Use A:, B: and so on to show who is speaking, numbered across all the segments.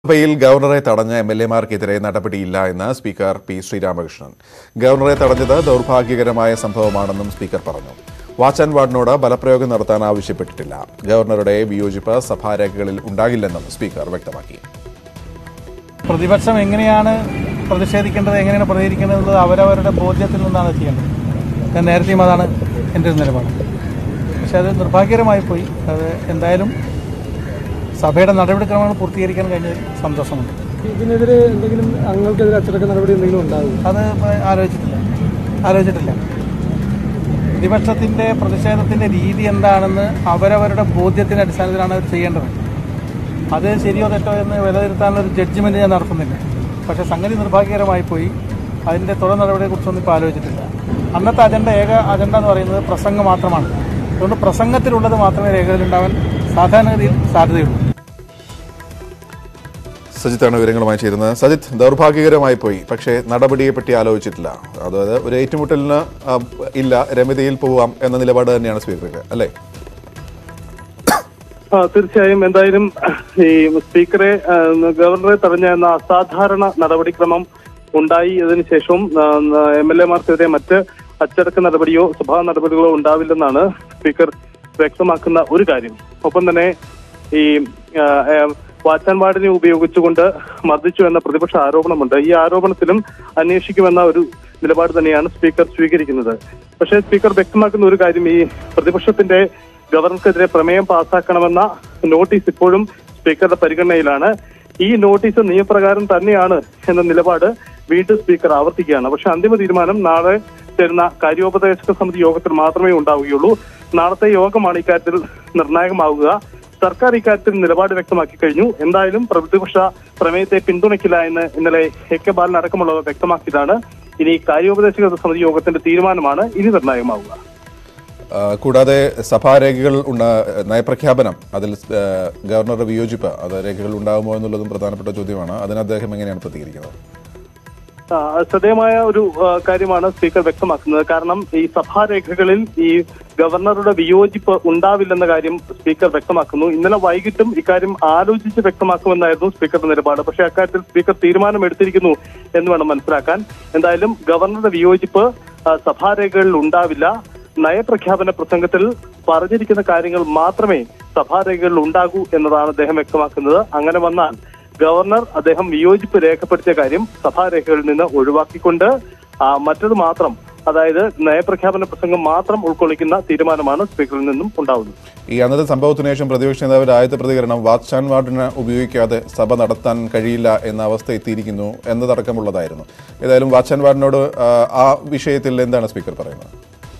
A: സഭയിൽ ഗവർണറെ തടഞ്ഞ എം എൽ എമാർക്കെതിരെ നടപടിയില്ല എന്ന് സ്പീക്കർ പി ശ്രീരാമകൃഷ്ണൻ ഗവർണറെ തടഞ്ഞത് ദൗർഭാഗ്യകരമായ സംഭവമാണെന്നും സ്പീക്കർ പറഞ്ഞു വാച്ച് ആൻഡ് വാർഡിനോട് ബലപ്രയോഗം നടത്താൻ ആവശ്യപ്പെട്ടിട്ടില്ല ഗവർണറുടെ വിയോജിപ്പ് സഭാരേഖകളിൽ ഉണ്ടാകില്ലെന്നും സ്പീക്കർ വ്യക്തമാക്കി
B: പ്രതിപക്ഷം എങ്ങനെയാണ് പ്രതിഷേധിക്കേണ്ടത് എങ്ങനെയാണ് പ്രതികരിക്കേണ്ടത് എന്നുള്ളത് അവരവരുടെ ബോധ്യത്തിൽ നിന്നാണ് ചെയ്യേണ്ടത് ഞാൻ നേരത്തെയും അതാണ് എൻ്റെ ഒരു നിലപാട് പക്ഷെ അത് നിർഭാഗ്യകരമായി പോയി അത് എന്തായാലും സഭയുടെ നടപടിക്രമങ്ങൾ പൂർത്തീകരിക്കാൻ കഴിഞ്ഞതിൽ സന്തോഷമുണ്ട്
C: ഇതിനെതിരെ എന്തെങ്കിലും അംഗങ്ങൾക്കെതിരെ അച്ചടക്ക നടപടി എന്തെങ്കിലും ഉണ്ടാകും
B: അത് ആലോചിച്ചിട്ടില്ല ആലോചിച്ചിട്ടില്ല പ്രതിപക്ഷത്തിൻ്റെ പ്രതിഷേധത്തിൻ്റെ രീതി എന്താണെന്ന് അവരവരുടെ ബോധ്യത്തിൻ്റെ അടിസ്ഥാനത്തിലാണ് അവർ ചെയ്യേണ്ടത് അത് ശരിയോ തെറ്റോ എന്ന് വിലയിരുത്താനുള്ള ഒരു ജഡ്ജ്മെൻറ്റ് ഞാൻ നടത്തുന്നില്ല പക്ഷേ സംഗതി നിർഭാഗ്യകരമായി പോയി അതിൻ്റെ തുടർ നടപടിയെക്കുറിച്ചൊന്നും ഇപ്പോൾ ആലോചിച്ചിട്ടില്ല അന്നത്തെ അജണ്ട ഏക അജണ്ട എന്ന് പറയുന്നത് പ്രസംഗം മാത്രമാണ് അതുകൊണ്ട് പ്രസംഗത്തിലുള്ളത് മാത്രമേ രേഖകളിലുണ്ടാവാൻ സാധാരണഗതിയിൽ സാധ്യതയുള്ളൂ
A: സജിത്താണ് വിവരങ്ങളുമായി ചേരുന്നത് സജിത്ത് ദൗർഭാഗ്യകരമായി പോയി പക്ഷേ നടപടിയെപ്പറ്റി ആലോചിച്ചിട്ടില്ല അതായത് ഒരു ഏറ്റുമുട്ടലിന് ആ, ഇല്ല രമ്യതയിൽ പോവാം എന്ന നിലപാട് തന്നെയാണ് സ്പീക്കർക്ക് അല്ലേ
D: ആ, തീർച്ചയായും എന്തായാലും ഈ സ്പീക്കറെ ആ, ഗവർണറെ തടഞ്ഞ എന്ന അസാധാരണ നടപടിക്രമം ഉണ്ടായി ഇതിനു ശേഷവും എം എൽ എമാർക്കെതിരെ മറ്റ് അച്ചടക്ക നടപടിയോ സഭാ നടപടികളോ ഉണ്ടാവില്ലെന്നാണ് സ്പീക്കർ വ്യക്തമാക്കുന്ന ഒരു കാര്യം ഒപ്പം തന്നെ ഈ ആ, ആ, വാച്ച് ആൻഡ് വാർഡിനെ ഉപയോഗിച്ചുകൊണ്ട് മർദ്ദിച്ചു എന്ന പ്രതിപക്ഷ ആരോപണമുണ്ട് ഈ ആരോപണത്തിലും അന്വേഷിക്കുമെന്ന ഒരു നിലപാട് തന്നെയാണ് സ്പീക്കർ സ്വീകരിക്കുന്നത് പക്ഷേ സ്പീക്കർ വ്യക്തമാക്കുന്ന ഒരു കാര്യം ഈ പ്രതിപക്ഷത്തിന്റെ ഗവർണർക്കെതിരെ പ്രമേയം പാസ്സാക്കണമെന്ന നോട്ടീസ് ഇപ്പോഴും സ്പീക്കറുടെ പരിഗണനയിലാണ് ഈ നോട്ടീസ് നിയമപ്രകാരം തന്നെയാണ് എന്ന നിലപാട് വീണ്ടും സ്പീക്കർ ആവർത്തിക്കുകയാണ് പക്ഷെ അന്തിമ തീരുമാനം നാളെ ചേരുന്ന കാര്യോപദേശക സമിതി യോഗത്തിൽ മാത്രമേ ഉണ്ടാവുകയുള്ളൂ നാളത്തെ യോഗമാണ് ഇക്കാര്യത്തിൽ നിർണായകമാവുക സർക്കാർ ഇക്കാര്യത്തിൽ നിലപാട് വ്യക്തമാക്കി കഴിഞ്ഞു എന്തായാലും പ്രതിപക്ഷ പ്രമേയത്തെ പിന്തുണയ്ക്കില്ല എന്ന് ഇന്നലെ എ കെ ബാലൻ അടക്കമുള്ളവർ വ്യക്തമാക്കിയതാണ് ഇനി കാര്യോപദേശക സമിതി യോഗത്തിന്റെ തീരുമാനമാണ് ഇനി നിർണായകമാവുക
A: ആ, കൂടാതെ സഭാരേഖകൾ ഉണ്ട നയപ്രഖ്യാപനം അതിൽ ആ, ഗവർണറുടെ വിയോജിപ്പ് അത് രേഖകൾ ഉണ്ടാകുമോ എന്നുള്ളതും പ്രധാനപ്പെട്ട ചോദ്യമാണ് അതിന് അദ്ദേഹം എങ്ങനെയാണ് പ്രതികരിക്കുന്നത്
D: ആ, ശ്രദ്ധേയമായ ഒരു ആ, കാര്യമാണ് സ്പീക്കർ വ്യക്തമാക്കുന്നത് കാരണം ഈ സഭാരേഖകളിൽ ഈ ഗവർണറുടെ വിയോജിപ്പ് ഉണ്ടാവില്ലെന്ന കാര്യം സ്പീക്കർ വ്യക്തമാക്കുന്നു ഇന്നലെ വൈകിട്ടും ഇക്കാര്യം ആലോചിച്ച് വ്യക്തമാക്കുമെന്നായിരുന്നു സ്പീക്കറുടെ നിലപാട് പക്ഷേ അക്കാര്യത്തിൽ സ്പീക്കർ തീരുമാനമെടുത്തിരിക്കുന്നു എന്ന് വേണം മനസ്സിലാക്കാൻ എന്തായാലും ഗവർണറുടെ വിയോജിപ്പ് ആ, സഭാരേഖകളിൽ ഉണ്ടാവില്ല നയപ്രഖ്യാപന പ്രസംഗത്തിൽ പറഞ്ഞിരിക്കുന്ന കാര്യങ്ങൾ മാത്രമേ സഭാരേഖകളിൽ ഉണ്ടാകൂ എന്നതാണ് അദ്ദേഹം വ്യക്തമാക്കുന്നത് അങ്ങനെ വന്നാൽ ഗവർണർ അദ്ദേഹം വിയോജിപ്പ് രേഖപ്പെടുത്തിയ കാര്യം സഭാരേഖകളിൽ നിന്ന് ഒഴിവാക്കിക്കൊണ്ട് ആ, മറ്റത് മാത്രം അതായത് നയപ്രഖ്യാപന പ്രസംഗം മാത്രം ഉൾക്കൊള്ളിക്കുന്ന തീരുമാനമാണ് സ്പീക്കറിൽ നിന്നും ഉണ്ടാവുന്നത്
A: ഈ അന്നത്തെ സംഭവത്തിന് ശേഷം പ്രതിപക്ഷ നേതാവിന്റെ ആദ്യത്തെ പ്രതികരണം വാച്ച് ആൻഡ് വാർഡിന് ഉപയോഗിക്കാതെ സഭ നടത്താൻ കഴിയില്ല എന്ന അവസ്ഥ എത്തിയിരിക്കുന്നു എന്നതടക്കമുള്ളതായിരുന്നു ഏതായാലും വാച്ച് ആൻഡ് വാർഡിനോട് ആ, ആ വിഷയത്തിൽ എന്താണ് സ്പീക്കർ പറയുന്നത്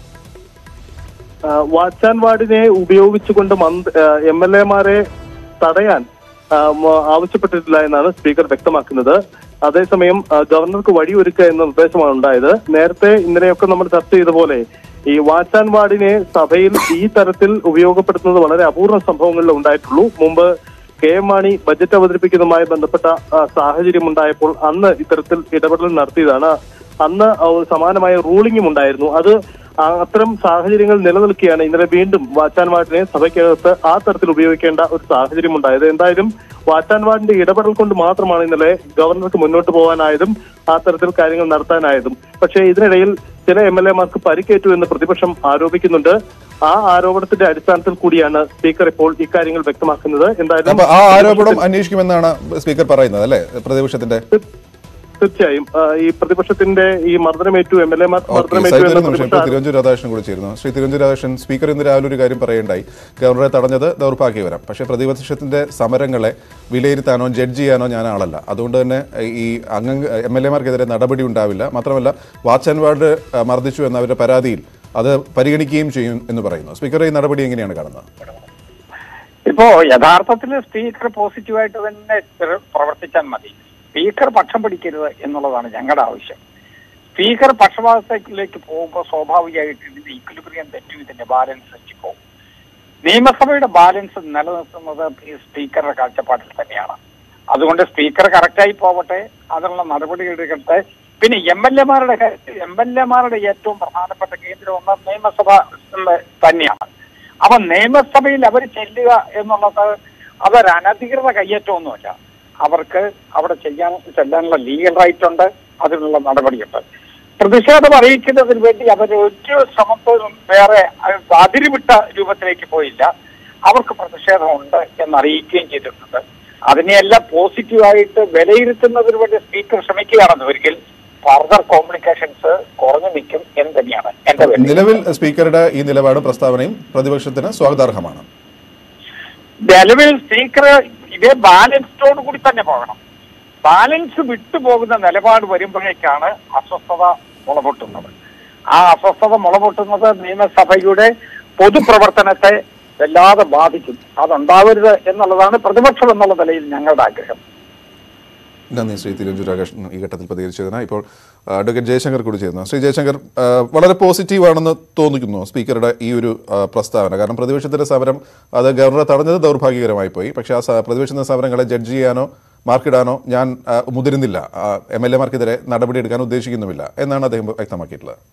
D: ആ, വാച്ച് ആൻഡ് വാർഡിനെ ഉപയോഗിച്ചുകൊണ്ട് എം എൽ എമാരെ തടയാൻ ആ, മ- ആവശ്യപ്പെട്ടിട്ടില്ല എന്നാണ് സ്പീക്കർ വ്യക്തമാക്കുന്നത് അതേസമയം ആ, ഗവർണർക്ക് വഴിയൊരുക്കുക എന്ന നിർദ്ദേശമാണ് ഉണ്ടായത് നേരത്തെ ഇന്നലെയൊക്കെ നമ്മൾ ചർച്ച ചെയ്ത പോലെ ഈ വാച്ച് ആൻഡ് വാർഡിനെ സഭയിൽ ഈ തരത്തിൽ ഉപയോഗപ്പെടുത്തുന്നത് വളരെ അപൂർവ സംഭവങ്ങളിൽ ഉണ്ടായിട്ടുള്ളൂ മുമ്പ് കെ എം മാണി ബജറ്റ് അവതരിപ്പിക്കുന്നതുമായി ബന്ധപ്പെട്ട ആ, സാഹചര്യം ഉണ്ടായപ്പോൾ അന്ന് ഇത്തരത്തിൽ ഇടപെടൽ നടത്തിയതാണ് അന്ന് ആ ഒരു സമാനമായ റൂളിംഗും ഉണ്ടായിരുന്നു അത് ആ അത്തരം സാഹചര്യങ്ങൾ നിലനിൽക്കുകയാണ് ഇന്നലെ വീണ്ടും വാച്ചാൻ വാർഡിനെ സഭയ്ക്കകത്ത് ആ തരത്തിൽ ഉപയോഗിക്കേണ്ട ഒരു സാഹചര്യം ഉണ്ടായത് എന്തായാലും വാച്ചാൻ വാർഡിന്റെ ഇടപെടൽ കൊണ്ട് മാത്രമാണ് ഇന്നലെ ഗവർണർക്ക് മുന്നോട്ട് പോകാനായതും ആ തരത്തിൽ കാര്യങ്ങൾ നടത്താനായതും പക്ഷേ ഇതിനിടയിൽ ചില എം എൽ എമാർക്ക് പരിക്കേറ്റു എന്ന് പ്രതിപക്ഷം ആരോപിക്കുന്നുണ്ട് ആ ആരോപണത്തിന്റെ അടിസ്ഥാനത്തിൽ കൂടിയാണ് സ്പീക്കർ ഇപ്പോൾ ഇക്കാര്യങ്ങൾ വ്യക്തമാക്കുന്നത് എന്തായാലും
A: അപ്പൊ ആ ആരോപണം അന്വേഷിക്കുമെന്നാണ് സ്പീക്കർ പറയുന്നത് അല്ലേ പ്രതിപക്ഷത്തിന്റെ
D: തീർച്ചയായും ആ, ഈ പ്രതിപക്ഷത്തിന്റെ ഈ മർദ്ദനമേറ്റു എം എൽ എമാർ
A: ഓക്കെ
D: മർദ്ദനമേറ്റു
A: സൈറ്റ്
D: എന്ന
A: ഒരു നിമിഷം ഇപ്പോൾ
D: പ്രതിപക്ഷ
A: തിരുവഞ്ചൂർ രാധാകൃഷ്ണൻ കൂടി ചേരുന്നു ശ്രീ തിരുവഞ്ചൂർ രാധാകൃഷ്ണൻ സ്പീക്കർ ഇന്ന് രാവിലെ ഒരു കാര്യം പറയേണ്ടായി ഗവർണറെ തടഞ്ഞത് ദൗർഭാഗ്യകരം പക്ഷേ പ്രതിപക്ഷത്തിന്റെ സമരങ്ങളെ വിലയിരുത്താനോ ജഡ്ജ് ചെയ്യാനോ ഞാൻ ആളല്ല അതുകൊണ്ട് തന്നെ ഈ അംഗ എം എൽ എമാർക്കെതിരെ നടപടി ഉണ്ടാവില്ല മാത്രമല്ല വാച്ച് ആൻഡ് വാർഡ് ആ, മർദ്ദിച്ചു എന്ന അവരുടെ പരാതിയിൽ അത് പരിഗണിക്കുകയും ചെയ്യും എന്ന് പറയുന്നു സ്പീക്കർ ഈ നടപടി എങ്ങനെയാണ് കാണുന്നത്
E: ഇപ്പോ യഥാർത്ഥത്തിൽ സ്പീക്കർ പോസിറ്റീവായിട്ട് തന്നെ പ്ര- പ്രവർത്തിച്ചാൽ മതി സ്പീക്കർ പക്ഷം പിടിക്കരുത് എന്നുള്ളതാണ് ഞങ്ങളുടെ ആവശ്യം സ്പീക്കർ പക്ഷപാതത്തിലേക്ക് പോകുമ്പോൾ സ്വാഭാവികമായിട്ട് ഇതിന്റെ ഇക്വിലിബ്രിയം തെറ്റും ഇതിന്റെ ബാലൻസ് തെറ്റിപ്പോകും നിയമസഭയുടെ ബാലൻസ് നിലനിർത്തുന്നത് ഈ സ്പീക്കറുടെ കാഴ്ചപ്പാടിൽ തന്നെയാണ് അതുകൊണ്ട് സ്പീക്കർ കറക്റ്റായി പോവട്ടെ അതിനുള്ള നടപടികൾ എടുക്കട്ടെ പിന്നെ എം എൽ എമാരുടെ കാര്യത്തിൽ എം എൽ എമാരുടെ ഏറ്റവും പ്രധാനപ്പെട്ട കേന്ദ്രം ഒന്ന് നിയമസഭ ഉം, തന്നെയാണ് അപ്പൊ നിയമസഭയിൽ അവർ ചെല്ലുക എന്നുള്ളത് അതൊരു അനധികൃത കയ്യേറ്റമൊന്നുമല്ല അവർക്ക് അവിടെ ചെയ്യാൻ ചെല്ലാനുള്ള ലീഗൽ റൈറ്റ് ഉണ്ട് അതിനുള്ള നടപടിയുണ്ട് പ്രതിഷേധം അറിയിക്കുന്നതിന് വേണ്ടി അവർ ഒരു ശ്രമത്തോടും വേറെ അഹ് അതിരുവിട്ട രൂപത്തിലേക്ക് പോയില്ല അവർക്ക് പ്രതിഷേധമുണ്ട് എന്ന് അറിയിക്കുകയും ചെയ്തിട്ടുണ്ട് അതിനെയെല്ലാം പോസിറ്റീവായിട്ട് വിലയിരുത്തുന്നതിന് വേണ്ടി സ്പീക്കർ ശ്രമിക്കുകയാണെന്ന് ഒരിക്കൽ ഫർദർ കോംപ്ലിക്കേഷൻസ് കുറഞ്ഞു നിൽക്കും എന്ന് തന്നെയാണ് എന്റെ വിലയിരുത്തൽ.
A: നിലവിൽ സ്പീക്കറുടെ ഈ നിലപാടും പ്രസ്താവനയും പ്രതിപക്ഷത്തിന് സ്വാഗതാർഹമാണ്
E: നിലവിൽ സ്പീക്കർ ഇതേ ബാലൻസോട് കൂടി തന്നെ പോകണം ബാലൻസ് വിട്ടുപോകുന്ന നിലപാട് വരുമ്പോഴേക്കാണ് അസ്വസ്ഥത മുളപൊട്ടുന്നത് ആ അസ്വസ്ഥത മുളപൊട്ടുന്നത് നിയമസഭയുടെ പൊതുപ്രവർത്തനത്തെ വല്ലാതെ ബാധിക്കും അതുണ്ടാവരുത് എന്നുള്ളതാണ് പ്രതിപക്ഷം എന്നുള്ള നിലയിൽ ഞങ്ങളുടെ ആഗ്രഹം
A: നന്ദി ശ്രീ തിരുവഞ്ചൂർ രാകേഷൻ ഈ ഘട്ടത്തിൽ പ്രതികരിച്ചതിന് ഇപ്പോൾ ആ, അഡ്വക്കേറ്റ് ജയശങ്കർ കൂടി ചെയ്യുന്നു ശ്രീ ജയശങ്കർ ആ, വളരെ പോസിറ്റീവ് ആണെന്ന് തോന്നിക്കുന്നു സ്പീക്കറുടെ ഈ ഒരു ആ, പ്രസ്താവന കാരണം പ്രതിപക്ഷത്തിന്റെ സമരം അത് ഗവർണറെ തടഞ്ഞത് ദൗർഭാഗ്യകരമായി പോയി പക്ഷേ ആ സ- പ്രതിപക്ഷത്തിന്റെ സമരങ്ങളെ ജഡ്ജ് ചെയ്യാനോ മാർക്കിടാനോ ഞാൻ ആ, മുതിരുന്നില്ല എം എൽ എമാർക്കെതിരെ നടപടിയെടുക്കാൻ ഉദ്ദേശിക്കുന്നുമില്ല എന്നാണ് അദ്ദേഹം വ്യക്തമാക്കിയിട്ടുള്ളത്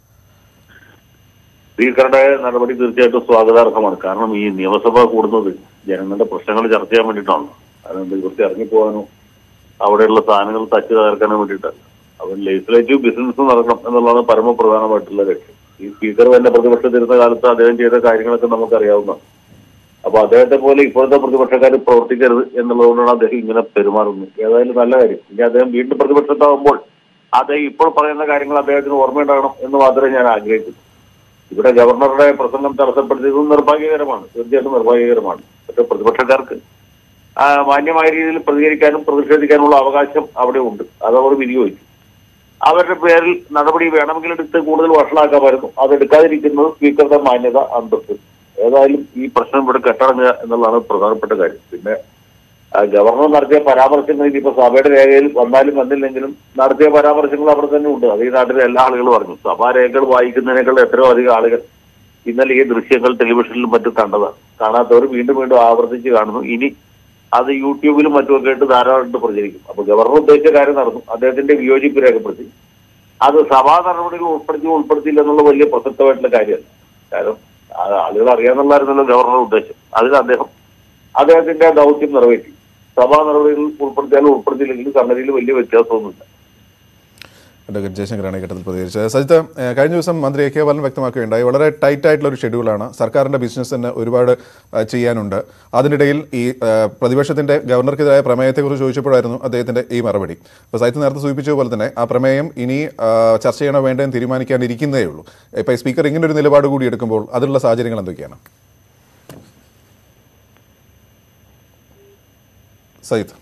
F: സ്പീക്കറുടെ നടപടി തീർച്ചയായിട്ടും സ്വാഗതാർഹമാണ് കാരണം ഈ നിയമസഭ കൂടുന്നത് ജനങ്ങളുടെ പ്രശ്നങ്ങൾ ചർച്ച ചെയ്യാൻ വേണ്ടിയിട്ടാണ് അതുകൊണ്ട് ഇവർക്ക് ഇറങ്ങിപ്പോകാനോ അവിടെയുള്ള സാധനങ്ങൾ തച്ചു തകർക്കാനോ വേണ്ടിയിട്ടല്ല അവൻ ലെജിസ്ലേറ്റീവ് ബിസിനസ് നടക്കണം എന്നുള്ളതാണ് പരമപ്രധാനമായിട്ടുള്ള ലക്ഷ്യം ഈ സ്പീക്കർ തന്നെ പ്രതിപക്ഷത്തിരുന്ന കാലത്ത് അദ്ദേഹം ചെയ്ത കാര്യങ്ങളൊക്കെ നമുക്കറിയാവുന്നതാണ് അപ്പൊ അദ്ദേഹത്തെ പോലെ ഇപ്പോഴത്തെ പ്രതിപക്ഷക്കാർ പ്രവർത്തിക്കരുത് എന്നുള്ളതുകൊണ്ടാണ് അദ്ദേഹം ഇങ്ങനെ പെരുമാറുന്നത് ഏതായാലും നല്ല കാര്യം ഇനി അദ്ദേഹം വീണ്ടും പ്രതിപക്ഷത്താവുമ്പോൾ അദ്ദേഹം ഇപ്പോൾ പറയുന്ന കാര്യങ്ങൾ അദ്ദേഹത്തിന് ഓർമ്മയുണ്ടാകണം എന്ന് മാത്രമേ ഞാൻ ആഗ്രഹിക്കുന്നു ഇവിടെ ഗവർണറുടെ പ്രസംഗം തടസ്സപ്പെടുത്തിയത് നിർഭാഗ്യകരമാണ് തീർച്ചയായിട്ടും നിർഭാഗ്യകരമാണ് പക്ഷെ പ്രതിപക്ഷക്കാർക്ക് ആ, മാന്യമായ രീതിയിൽ പ്രതികരിക്കാനും പ്രതിഷേധിക്കാനുമുള്ള അവകാശം അവിടെ ഉണ്ട് അത് അവർ വിനിയോഗിച്ചു അവരുടെ പേരിൽ നടപടി വേണമെങ്കിൽ എടുത്ത് കൂടുതൽ വഷളാക്കാമായിരുന്നു അത് എടുക്കാതിരിക്കുന്നത് സ്പീക്കറുടെ മാന്യത അന്തസ്സ് ഏതായാലും ഈ പ്രശ്നം ഇവിടെ കെട്ടടങ്ങുക എന്നുള്ളതാണ് പ്രധാനപ്പെട്ട കാര്യം പിന്നെ ആ, ഗവർണർ നടത്തിയ പരാമർശങ്ങൾ ഇനിയിപ്പോ സഭയുടെ രേഖയിൽ വന്നാലും വന്നില്ലെങ്കിലും നടത്തിയ പരാമർശങ്ങൾ അവിടെ തന്നെ ഉണ്ട് അത് ഈ നാട്ടിലെ എല്ലാ ആളുകളും അറിഞ്ഞു സഭാ രേഖകൾ വായിക്കുന്നതിനേക്കാൾ എത്രയോ അധികം ആളുകൾ ഇന്നലെ ഈ ദൃശ്യങ്ങൾ ടെലിവിഷനിലും മറ്റും കണ്ടതാണ് കാണാത്തവർ വീണ്ടും വീണ്ടും ആവർത്തിച്ച് കാണുന്നു ഇനി അത് യൂട്യൂബിലും മറ്റുമൊക്കെ ആയിട്ട് ധാരാളമായിട്ട് പ്രചരിക്കും അപ്പൊ ഗവർണർ ഉദ്ദേശിച്ച കാര്യം നടന്നു അദ്ദേഹത്തിന്റെ വിയോജിപ്പ് രേഖപ്പെടുത്തി അത് സഭാ നടപടികൾ ഉൾപ്പെടുത്തി ഉൾപ്പെടുത്തിയില്ല എന്നുള്ള വലിയ പ്രസക്തമായിട്ടുള്ള കാര്യമല്ല കാരണം ആ ആളുകൾ അറിയാന്നുള്ളായിരുന്നല്ലോ ഗവർണർ ഉദ്ദേശം അതിൽ അദ്ദേഹം അദ്ദേഹത്തിന്റെ ദൗത്യം നിറവേറ്റി സഭാ നടപടികൾ ഉൾപ്പെടുത്തിയാലും ഉൾപ്പെടുത്തിയില്ലെങ്കിലും സംഗതിയിൽ വലിയ വ്യത്യാസമൊന്നുമില്ല
A: അഡ്വക്കേറ്റ് ജയശങ്കറാണ് ഈ ഘട്ടത്തിൽ പ്രതികരിച്ചത് സജിത്ത് ഏഹ്, കഴിഞ്ഞ ദിവസം മന്ത്രി എ കെ ബാലൻ വ്യക്തമാക്കുകയുണ്ടായി വളരെ ടൈറ്റ് ആയിട്ടുള്ള ഒരു ഷെഡ്യൂളാണ് സർക്കാരിന്റെ ബിസിനസ്സിന് ഒരുപാട് ആ, ചെയ്യാനുണ്ട് അതിനിടയിൽ ഈ ആ, പ്രതിപക്ഷത്തിന്റെ ഗവർണർക്കെതിരായ പ്രമേയത്തെക്കുറിച്ച് ചോദിച്ചപ്പോഴായിരുന്നു അദ്ദേഹത്തിന്റെ ഈ മറുപടി അപ്പോൾ സജിത്ത് നേരത്തെ സൂചിപ്പിച്ച പോലെ തന്നെ ആ പ്രമേയം ഇനി ആ, ചർച്ച ചെയ്യണോ വേണ്ടെന്ന് തീരുമാനിക്കാനിരിക്കുന്നതേ ഉള്ളൂ ഇപ്പോൾ സ്പീക്കർ ഇങ്ങനെ ഒരു നിലപാട് കൂടി എടുക്കുമ്പോൾ അതിലുള്ള സാഹചര്യങ്ങൾ എന്തൊക്കെയാണ് സജിത്ത്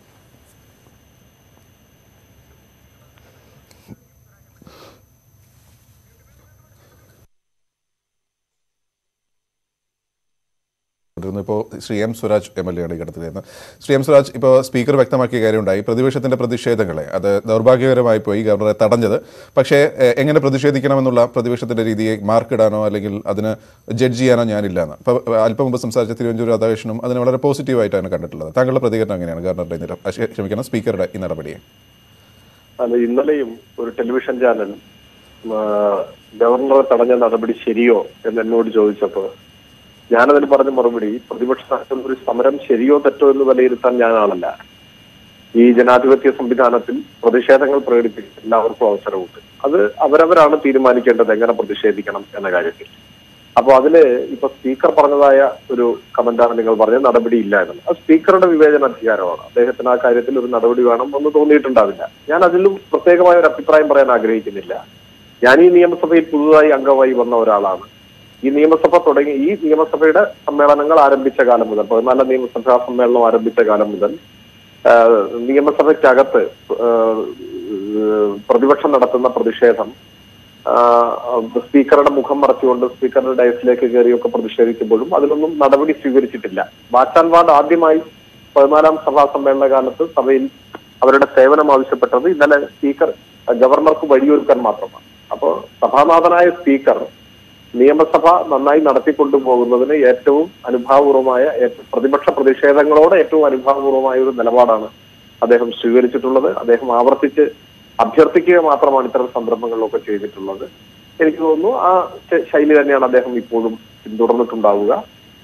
A: കൊണ്ടിരുന്നു ഇപ്പോൾ Shri M Swaraj M L A ആണ് ഈ ഘട്ടത്തിലിരുന്ന് ശ്രീ എം സ്വരാജ് ഇപ്പോൾ സ്പീക്കർ വ്യക്തമാക്കിയ കാര്യമുണ്ടായി പ്രതിപക്ഷത്തിന്റെ പ്രതിഷേധങ്ങളെ അത് ദൗർഭാഗ്യകരമായി പോയി ഗവർണറെ തടഞ്ഞത് പക്ഷേ എ- എങ്ങനെ പ്രതിഷേധിക്കണമെന്നുള്ള പ്രതിപക്ഷത്തിന്റെ രീതിയെ മാർക്കിടാനോ അല്ലെങ്കിൽ അതിന് ജഡ്ജ് ചെയ്യാനോ ഞാനില്ല എന്ന് ഇപ്പോൾ അല്പം മുമ്പ് സംസാരിച്ച തിരുവഞ്ചൂർ രാധാകൃഷ്ണനും അതിനെ വളരെ പോസിറ്റീവായിട്ടാണ് കണ്ടിട്ടുള്ളത് താങ്കളുടെ പ്രതികരണം എങ്ങനെയാണ് ഗവർണറുടെ ഈ നില- അശ്ശെ- ക്ഷമിക്കണം സ്പീക്കറുടെ ഈ നടപടിയെ
G: അല്ല ഇന്നലെയും ഒരു ടെലിവിഷൻ ചാനൽ ആ, ഗവർണറെ തടഞ്ഞ നടപടി ശരിയോ എന്ന് എന്നോട് ചോദിച്ചപ്പോ ഞാനതിന് പറഞ്ഞ മറുപടി പ്രതിപക്ഷ നടത്തുന്ന ഒരു സമരം ശരിയോ തെറ്റോ എന്ന് വിലയിരുത്താൻ ഞാനാണല്ല ഈ ജനാധിപത്യ സംവിധാനത്തിൽ പ്രതിഷേധങ്ങൾ പ്രകടിപ്പിക്കാൻ എല്ലാവർക്കും അവസരമുണ്ട് അത് അവരവരാണ് തീരുമാനിക്കേണ്ടത് എങ്ങനെ പ്രതിഷേധിക്കണം എന്ന കാര്യത്തിൽ അപ്പൊ അതില് ഇപ്പൊ സ്പീക്കർ പറഞ്ഞതായ ഒരു കമന്റാണ് നിങ്ങൾ പറഞ്ഞത് നടപടി ഇല്ല എന്നുള്ളത് അത് സ്പീക്കറുടെ വിവേചന അധികാരമാണ് അദ്ദേഹത്തിന് ആ കാര്യത്തിൽ ഒരു നടപടി വേണം എന്ന് തോന്നിയിട്ടുണ്ടാവില്ല ഞാൻ അതിലും പ്രത്യേകമായ ഒരു അഭിപ്രായം പറയാൻ ആഗ്രഹിക്കുന്നില്ല ഞാൻ ഈ നിയമസഭയിൽ പുതുതായി അംഗമായി വന്ന ഒരാളാണ് ഈ നിയമസഭ തുടങ്ങി ഈ നിയമസഭയുടെ സമ്മേളനങ്ങൾ ആരംഭിച്ച കാലം മുതൽ പതിനാലാം നിയമസഭാ സമ്മേളനം ആരംഭിച്ച കാലം മുതൽ ആ, നിയമസഭയ്ക്കകത്ത് ആ, പ്രതിപക്ഷം നടത്തുന്ന പ്രതിഷേധം ആ, സ്പീക്കറുടെ മുഖം മറച്ചുകൊണ്ട് സ്പീക്കറുടെ ഡയസിലേക്ക് കയറിയൊക്കെ പ്രതിഷേധിക്കുമ്പോഴും അതിലൊന്നും നടപടി സ്വീകരിച്ചിട്ടില്ല വാച്ചാൻ വാർഡ് ആദ്യമായി പതിനാലാം സഭാ സമ്മേളന കാലത്ത് സഭയിൽ അവരുടെ സേവനം ആവശ്യപ്പെട്ടത് ഇന്നലെ സ്പീക്കർ ഗവർണർക്ക് വഴിയൊരുക്കാൻ മാത്രമാണ് അപ്പോ സഭാനാഥനായ സ്പീക്കർ നിയമസഭ നന്നായി നടത്തിക്കൊണ്ടുപോകുന്നതിന് ഏറ്റവും അനുഭാവപൂർവമായ ഏറ്റ- പ്രതിപക്ഷ പ്രതിഷേധങ്ങളോട് ഏറ്റവും അനുഭാവപൂർവമായ ഒരു നിലപാടാണ് അദ്ദേഹം സ്വീകരിച്ചിട്ടുള്ളത് അദ്ദേഹം ആവർത്തിച്ച് അഭ്യർത്ഥിക്കുക മാത്രമാണ് ഇത്തരം സന്ദർഭങ്ങളിലൊക്കെ ചെയ്തിട്ടുള്ളത് എനിക്ക് തോന്നുന്നു ആ ശ- ശൈലി തന്നെയാണ് അദ്ദേഹം ഇപ്പോഴും പിന്തുടർന്നിട്ടുണ്ടാവുക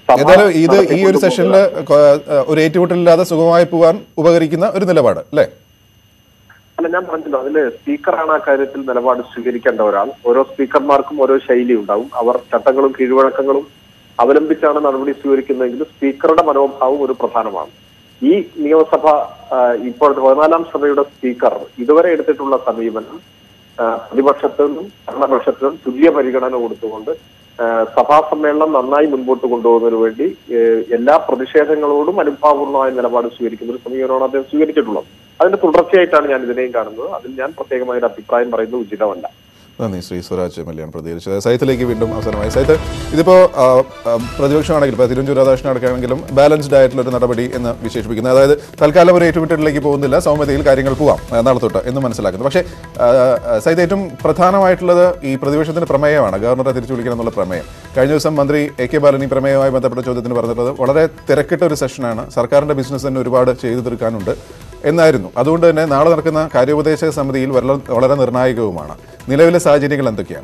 G: സഭ
A: ഏതായാലും ഇത് ഈ ഒരു
G: നടത്തിക്കൊണ്ടുപോകുക.
A: സെഷനിൽ ഒരു ഏറ്റുമുട്ടലില്ലാതെ സുഗമമായി പോകാൻ ഉപകരിക്കുന്ന ഒരു നിലപാട് അല്ലേ
G: അല്ല ഞാൻ പറഞ്ഞല്ലോ അതില് സ്പീക്കറാണ് ആ കാര്യത്തിൽ നിലപാട് സ്വീകരിക്കേണ്ട ഒരാൾ ഓരോ സ്പീക്കർമാർക്കും ഓരോ ശൈലി ഉണ്ടാവും അവർ ചട്ടങ്ങളും കീഴ്വഴക്കങ്ങളും അവലംബിച്ചാണ് നടപടി സ്വീകരിക്കുന്നതെങ്കിൽ സ്പീക്കറുടെ മനോഭാവം ഒരു പ്രധാനമാണ് ഈ നിയമസഭ ആ, ഇപ്പോഴത്തെ പതിനാലാം സഭയുടെ സ്പീക്കർ ഇതുവരെ എടുത്തിട്ടുള്ള സമീപനം ആ, പ്രതിപക്ഷത്തിനും ഭരണപക്ഷത്തിനും തുല്യ പരിഗണന കൊടുത്തുകൊണ്ട് ആ, സഭാ സമ്മേളനം നന്നായി മുൻപോട്ട് കൊണ്ടുപോകുന്നതിന് വേണ്ടി ഏ, എല്ലാ പ്രതിഷേധങ്ങളോടും അനുഭാവപൂർണ്ണമായ നിലപാട് സ്വീകരിക്കുന്ന ഒരു സമീപനമാണ് അദ്ദേഹം സ്വീകരിച്ചിട്ടുള്ളത് അതിന്റെ തുടർച്ചയായിട്ടാണ് ഞാൻ ഇതിനെയും കാണുന്നത് അതിൽ ഞാൻ പ്രത്യേകമായ ഒരു അഭിപ്രായം പറയുന്നത് ഉചിതമല്ല
A: നന്ദി Shri Swaraj M L A ആണ് പ്രതികരിച്ചത് സൈത്തിലേക്ക് വീണ്ടും അവസരമായി സൈത്ത് ഇതിപ്പോൾ പ്രതിപക്ഷമാണെങ്കിലും ഇപ്പോൾ തിരുവഞ്ചൂർ രാധാകൃഷ്ണൻ അടക്കുകയാണെങ്കിലും ബാലൻസ്ഡ് ആയിട്ടുള്ള ഒരു നടപടി എന്ന് വിശേഷിപ്പിക്കുന്നത് അതായത് തൽക്കാലം ഒരു ഏറ്റുമുട്ടലിലേക്ക് പോകുന്നില്ല സൗമ്യതയിൽ കാര്യങ്ങൾ പോവാം ആ, നാളെ തൊട്ട് എന്ന് മനസ്സിലാക്കുന്നു പക്ഷേ ആ, ആ, സൈത്ത് ഏറ്റവും പ്രധാനമായിട്ടുള്ളത് ഈ പ്രതിപക്ഷത്തിന്റെ പ്രമേയമാണ് ഗവർണറെ തിരിച്ചു വിളിക്കണം എന്നുള്ള പ്രമേയം കഴിഞ്ഞ ദിവസം മന്ത്രി എ കെ ബാലൻ ഈ പ്രമേയവുമായി ബന്ധപ്പെട്ട ചോദ്യത്തിന് പറഞ്ഞിട്ടുള്ളത് വളരെ തിരക്കിട്ട ഒരു സെഷനാണ് സർക്കാരിന്റെ ബിസിനസ് തന്നെ ഒരുപാട് ചെയ്തു തീർക്കാനുണ്ട് എന്നായിരുന്നു അതുകൊണ്ട് തന്നെ നാളെ നടക്കുന്ന കാര്യോപദേശക സമിതിയിൽ വളരെ വളരെ നിർണായകവുമാണ് നിലവിലെ സാഹചര്യങ്ങൾ എന്തൊക്കെയാണ്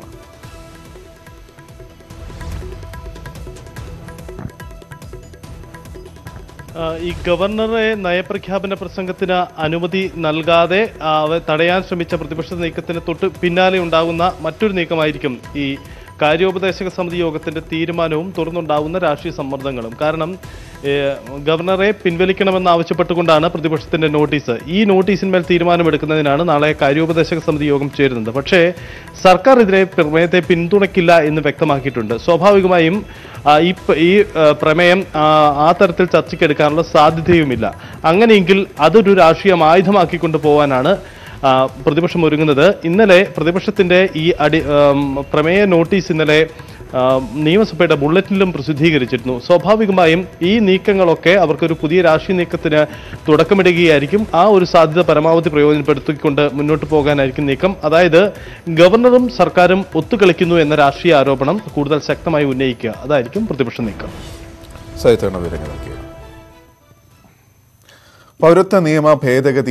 H: ആ, ഈ ഗവർണറെ നയപ്രഖ്യാപന പ്രസംഗത്തിന് അനുമതി നൽകാതെ ആ, അവ തടയാൻ ശ്രമിച്ച പ്രതിപക്ഷ നീക്കത്തിന് തൊട്ട് പിന്നാലെ ഉണ്ടാകുന്ന മറ്റൊരു നീക്കമായിരിക്കും ഈ കാര്യോപദേശക സമിതി യോഗത്തിന്റെ തീരുമാനവും തുടർന്നുണ്ടാകുന്ന രാഷ്ട്രീയ സമ്മർദ്ദങ്ങളും കാരണം ഏ, ഗവർണറെ പിൻവലിക്കണമെന്ന് ആവശ്യപ്പെട്ടുകൊണ്ടാണ് പ്രതിപക്ഷത്തിന്റെ നോട്ടീസ് ഈ നോട്ടീസിന്മേൽ തീരുമാനമെടുക്കുന്നതിനാണ് നാളെ കാര്യോപദേശക സമിതി യോഗം ചേരുന്നത് പക്ഷേ സർക്കാർ ഇതിനെ പ്രമേയത്തെ പിന്തുണയ്ക്കില്ല എന്ന് വ്യക്തമാക്കിയിട്ടുണ്ട് സ്വാഭാവികമായും ആ, ഈ പ- ഈ ആ, പ്രമേയം ആ, ആ തരത്തിൽ ചർച്ചയ്ക്കെടുക്കാനുള്ള സാധ്യതയുമില്ല അങ്ങനെയെങ്കിൽ അതൊരു രാഷ്ട്രീയം ആയുധമാക്കിക്കൊണ്ട് പോകാനാണ് ആ, പ്രതിപക്ഷം ഒരുങ്ങുന്നത് ഇന്നലെ പ്രതിപക്ഷത്തിന്റെ ഈ അടി ആം, പ്രമേയ നോട്ടീസ് ഇന്നലെ ആ, നിയമസഭയുടെ ബുള്ളറ്റിനിലും പ്രസിദ്ധീകരിച്ചിരുന്നു സ്വാഭാവികമായും ഈ നീക്കങ്ങളൊക്കെ അവർക്കൊരു പുതിയ രാഷ്ട്രീയ നീക്കത്തിന് തുടക്കമിടുകയായിരിക്കും ആ ഒരു സാധ്യത പരമാവധി പ്രയോജനപ്പെടുത്തിക്കൊണ്ട് മുന്നോട്ട് പോകാനായിരിക്കും നീക്കം അതായത് ഗവർണറും സർക്കാരും ഒത്തുകളിക്കുന്നു എന്ന രാഷ്ട്രീയ ആരോപണം കൂടുതൽ ശക്തമായി ഉന്നയിക്കുക അതായിരിക്കും പ്രതിപക്ഷ നീക്കം
A: സൈത്താണ് വിവരങ്ങൾ നൽകിയത് പൗരത്വ നിയമ ഭേദഗതി